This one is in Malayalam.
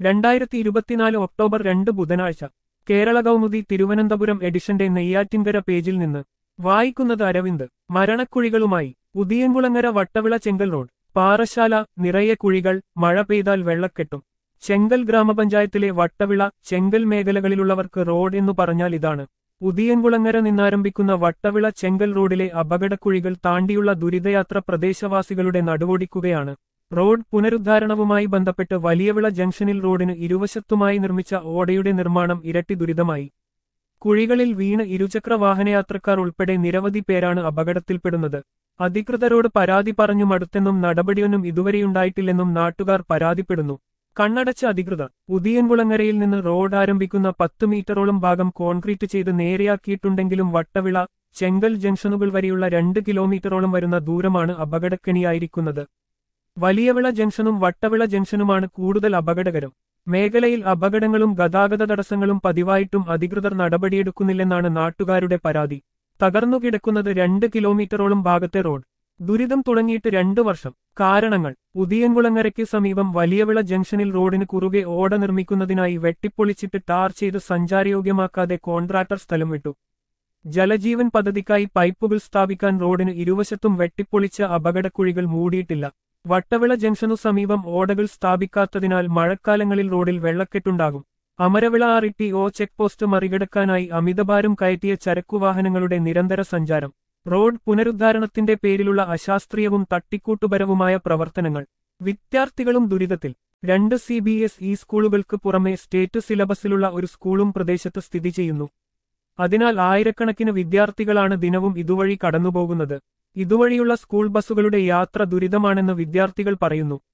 രണ്ടായിരത്തി ഇരുപത്തിനാല് ഒക്ടോബർ രണ്ട് ബുധനാഴ്ച കേരള കൗമുദി തിരുവനന്തപുരം എഡിഷന്റെ നെയ്യാറ്റിൻകര പേജിൽ നിന്ന് വായിക്കുന്നത് അരവിന്ദ് മരണക്കുഴികളുമായി ഉദിയൻകുളങ്ങര വട്ടവിള ചെങ്കൽ റോഡ് പാറശാല നിറയെ കുഴികൾ മഴ പെയ്താൽ വെള്ളക്കെട്ടും ചെങ്കൽ ഗ്രാമപഞ്ചായത്തിലെ വട്ടവിള ചെങ്കൽ മേഖലകളിലുള്ളവർക്ക് റോഡ് എന്നു പറഞ്ഞാൽ ഇതാണ് ഉദിയൻകുളങ്ങര നിന്നാരംഭിക്കുന്ന വട്ടവിള ചെങ്കൽ റോഡിലെ അപകടക്കുഴികൾ താണ്ടിയുള്ള ദുരിതയാത്ര പ്രദേശവാസികളുടെ നടുവൊടിക്കുകയാണ് റോഡ് പുനരുദ്ധാരണവുമായി ബന്ധപ്പെട്ട് വലിയവിള ജംഗ്ഷനിൽ റോഡിന് ഇരുവശത്തുമായി നിർമ്മിച്ച ഓടയുടെ നിർമ്മാണം ഇരട്ടി ദുരിതമായി കുഴികളിൽ വീണ് ഇരുചക്ര വാഹനയാത്രക്കാർ ഉൾപ്പെടെ നിരവധി പേരാണ് അപകടത്തിൽപ്പെടുന്നത് അധികൃതരോട് പരാതി പറഞ്ഞു മടുത്തെന്നും നടപടിയൊന്നും ഇതുവരെയുണ്ടായിട്ടില്ലെന്നും നാട്ടുകാർ പരാതിപ്പെടുന്നു കണ്ണടച്ച അധികൃതർ ഉദിയൻകുളങ്ങരയിൽ നിന്ന് റോഡ് ആരംഭിക്കുന്ന പത്ത് മീറ്ററോളം ഭാഗം കോൺക്രീറ്റ് ചെയ്ത് നേരെയാക്കിയിട്ടുണ്ടെങ്കിലും വട്ടവിള ചെങ്കൽ ജംഗ്ഷനുകൾ വരെയുള്ള രണ്ട് കിലോമീറ്ററോളം വരുന്ന ദൂരമാണ് അപകടക്കെണിയായിരിക്കുന്നത് വലിയവിള ജംഗ്ഷനും വട്ടവിള ജംഗ്ഷനുമാണ് കൂടുതൽ അപകടകരം മേഖലയിൽ അപകടങ്ങളും ഗതാഗത തടസ്സങ്ങളും പതിവായിട്ടും അധികൃതർ നടപടിയെടുക്കുന്നില്ലെന്നാണ് നാട്ടുകാരുടെ പരാതി തകർന്നുകിടക്കുന്നത് രണ്ട് കിലോമീറ്ററോളം ഭാഗത്തെ റോഡ് ദുരിതം തുടങ്ങിയിട്ട് രണ്ടു വർഷം കാരണങ്ങൾ ഉദിയൻകുളങ്ങരയ്ക്ക് സമീപം വലിയവിള ജംഗ്ഷനിൽ റോഡിന് കുറുകെ ഓട നിർമ്മിക്കുന്നതിനായി വെട്ടിപ്പൊളിച്ചിട്ട് ടാർ ചെയ്ത് സഞ്ചാരയോഗ്യമാക്കാതെ കോൺട്രാക്ടർ സ്ഥലം വിട്ടു ജലജീവൻ പദ്ധതിക്കായി പൈപ്പുകൾ സ്ഥാപിക്കാൻ റോഡിന് ഇരുവശത്തും വെട്ടിപ്പൊളിച്ച അപകടക്കുഴികൾ മൂടിയിട്ടില്ല വട്ടവിള ജംഗ്ഷനു സമീപം ഓടകൾ സ്ഥാപിക്കാത്തതിനാൽ മഴക്കാലങ്ങളിൽ റോഡിൽ വെള്ളക്കെട്ടുണ്ടാകും Amaravila R T O check post മറികടക്കാനായി അമിതഭാരം കയറ്റിയ ചരക്കുവാഹനങ്ങളുടെ നിരന്തര സഞ്ചാരം റോഡ് പുനരുദ്ധാരണത്തിന്റെ പേരിലുള്ള അശാസ്ത്രീയവും തട്ടിക്കൂട്ടുപരവുമായ പ്രവർത്തനങ്ങൾ വിദ്യാർത്ഥികളും ദുരിതത്തിൽ രണ്ട് സി ബി എസ് ഇ സ്കൂളുകൾക്ക് പുറമെ സ്റ്റേറ്റ് സിലബസിലുള്ള ഒരു സ്കൂളും പ്രദേശത്ത് സ്ഥിതി ചെയ്യുന്നു അതിനാൽ ആയിരക്കണക്കിന് വിദ്യാർത്ഥികളാണ് ദിനവും ഇതുവഴി കടന്നുപോകുന്നത് ഇതുവഴിയുള്ള സ്കൂൾ ബസ്സുകളുടെ യാത്ര ദുരിതമാണെന്ന് വിദ്യാർത്ഥികൾ പറയുന്നു